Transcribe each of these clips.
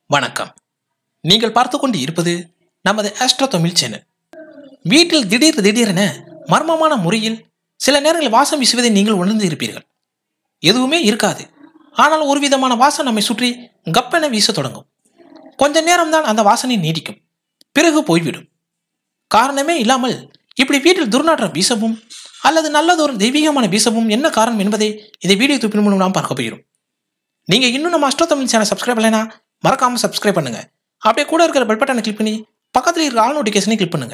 வணக்கம் நீங்கள் பார்த்து கொண்டு இருப்பது நமது ஆஸ்ட்ரோ தமிழ் சேனல் வீட்டில் திடீர் திடீரென மர்மமான முறையில் சில நேரங்களில் வாசம் வீசுவதை நீங்கள் உணர்ந்து இருப்பீர்கள் எதுவுமே இருக்காது ஆனால் ஒரு விதமான வாசம் நம்மை சுற்றி கப்பென வீச தொடங்கும் கொஞ்ச நேரம்தான் அந்த வாசனை நீடிக்கும் பிறகு போய்விடும் காரணமே இல்லாமல் இப்படி வீட்டில் துர்நாற்றம் வீசவும் அல்லது நல்லதொரு தெய்வீகமான வீசவும் என்ன காரணம் என்பதை இந்த வீடியோ துப்பின் மூலம் நாம் பார்க்க போகிறோம் நீங்கள் இன்னும் நம்ம அஷ்டோ தமிழ் சேனல் சப்ஸ்கிரைப் பண்ணலைன்னா மறக்காமல் சப்ஸ்கிரைப் பண்ணுங்க அப்படியே கூட இருக்கிற பெல் பட்டனை கிளிக் பண்ணி பக்கத்தில் இருக்கிற ஆல் நோட்டிஃபிகேஷனை கிளிக் பண்ணுங்க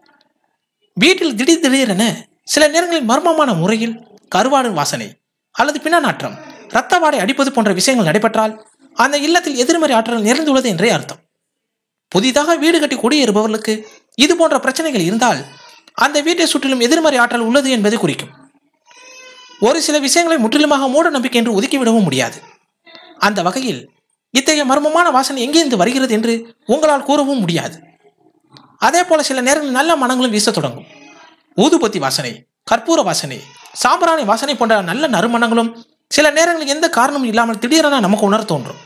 வீட்டில் திடீர் திடீரென சில நேரங்களில் மர்மமான முறையில் கருவாடு வாசனை அல்லது பின்ன நாற்றம் இரத்த வாடை அடிப்பது போன்ற விஷயங்கள் நடைபெற்றால் அந்த இல்லத்தில் எதிர்மறை ஆற்றல் நிறைந்துள்ளது என்றே அர்த்தம் புதிதாக வீடு கட்டி குடியேறுபவர்களுக்கு இது போன்ற பிரச்சனைகள் இருந்தால் அந்த வீட்டை சுற்றிலும் எதிர்மறை ஆற்றல் உள்ளது என்பதை குறிக்கும் ஒரு சில விஷயங்களை முற்றிலுமாக மூட நம்பிக்கை என்று ஒதுக்கிவிடவும் முடியாது அந்த வகையில் இத்தகைய மர்மமான வாசனை எங்கிருந்து வருகிறது என்று உங்களால் கூறவும் முடியாது அதே போல சில நேரங்களில் நல்ல மனங்களும் வீசத் தொடங்கும் ஊதுபத்தி வாசனை கற்பூர வாசனை சாம்பிராணி வாசனை போன்ற நல்ல நறுமணங்களும் சில நேரங்களில் எந்த காரணமும் இல்லாமல் திடீரென நமக்கு உணர தோன்றும்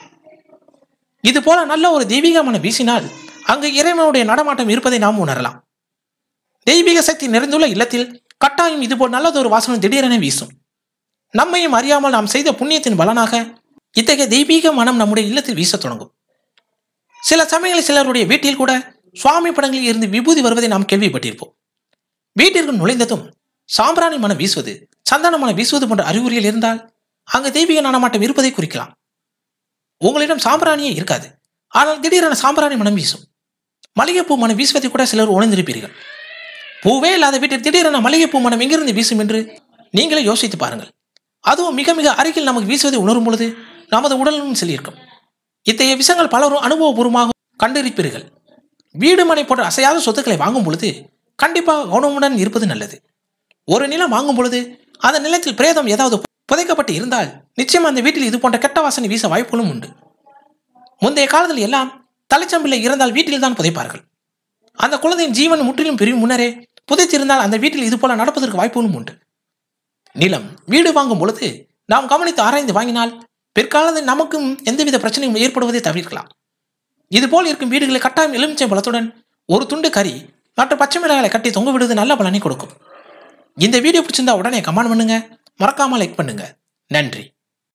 இது போல நல்ல ஒரு தெய்வீகமான வீசினால் அங்கு இறைவனுடைய நடமாட்டம் இருப்பதை நாம் உணரலாம் தெய்வீக சக்தி நிறைந்துள்ள இல்லத்தில் கட்டாயம் இதுபோல் நல்லதொரு வாசனை திடீரென வீசும் நம்மையும் அறியாமல் நாம் செய்த புண்ணியத்தின் பலனாக இத்தகைய தெய்வீக மனம் நம்முடைய இல்லத்தில் வீசத் தொடங்கும் சில சமயங்களில் சிலருடைய வீட்டில் கூட சுவாமி படங்களில் இருந்து விபூதி வருவதை நாம் கேள்விப்பட்டிருப்போம் வீட்டிற்கு நுழைந்ததும் சாம்பிராணி மனம் வீசுவது சந்தன மனம் வீசுவது போன்ற அறிகுறிகள் இருந்தால் அங்கு தெய்வீக நடமாட்டம் இருப்பதை குறிக்கலாம் உங்களிடம் சாம்பிராணியே இருக்காது ஆனால் திடீரென சாம்பிராணி மனம் வீசும் மல்லிகைப்பூ மனம் வீசுவதை கூட சிலர் உணர்ந்திருப்பீர்கள் பூவே இல்லாத வீட்டில் திடீரென மல்லிகைப்பூ மனம் எங்கிருந்து வீசும் என்று நீங்களே யோசித்து பாருங்கள் அதுவும் மிக மிக அருகில் நமக்கு வீசுவதை உணரும் பொழுது நமது உடலும் செல்லியிருக்கும் இத்தகைய விஷயங்கள் பலரும் அனுபவபூர்வமாக கண்டிருப்பீர்கள் வீடு மனை போன்ற அசையாத சொத்துக்களை வாங்கும் பொழுது கண்டிப்பாக கவனமுடன் இருப்பது நல்லது ஒரு நிலம் வாங்கும் பொழுது அந்த நிலத்தில் பிரேதம் ஏதாவது புதைக்கப்பட்டு இருந்தால் நிச்சயம் அந்த வீட்டில் இது போன்ற கெட்ட வாசனை வீச வாய்ப்புகளும் உண்டு முந்தைய காலத்தில் எல்லாம் தலைச்சம்பிள்ளை இறந்தால் வீட்டில் தான் புதைப்பார்கள் அந்த குழந்தையின் ஜீவன் முற்றிலும் பிரியும் முன்னரே புதைத்திருந்தால் அந்த வீட்டில் இது போல நடப்பதற்கு வாய்ப்புகளும் உண்டு நிலம் வீடு வாங்கும் பொழுது நாம் கவனித்து ஆராய்ந்து வாங்கினால் பிற்காலத்தில் நமக்கும் எந்தவித பிரச்சனையும் ஏற்படுவதை தவிர்க்கலாம் இதுபோல் இருக்கும் வீடுகளை கட்டாயம் எலுமிச்சை பழத்துடன் ஒரு துண்டு கறி மற்றும் பச்சை மிளகாயை கட்டி தொங்க விடுவது நல்ல பலனை கொடுக்கும் இந்த வீடியோ பிடிச்சிருந்தா உடனே கமெண்ட் பண்ணுங்க மறக்காம லைக் பண்ணுங்க நன்றி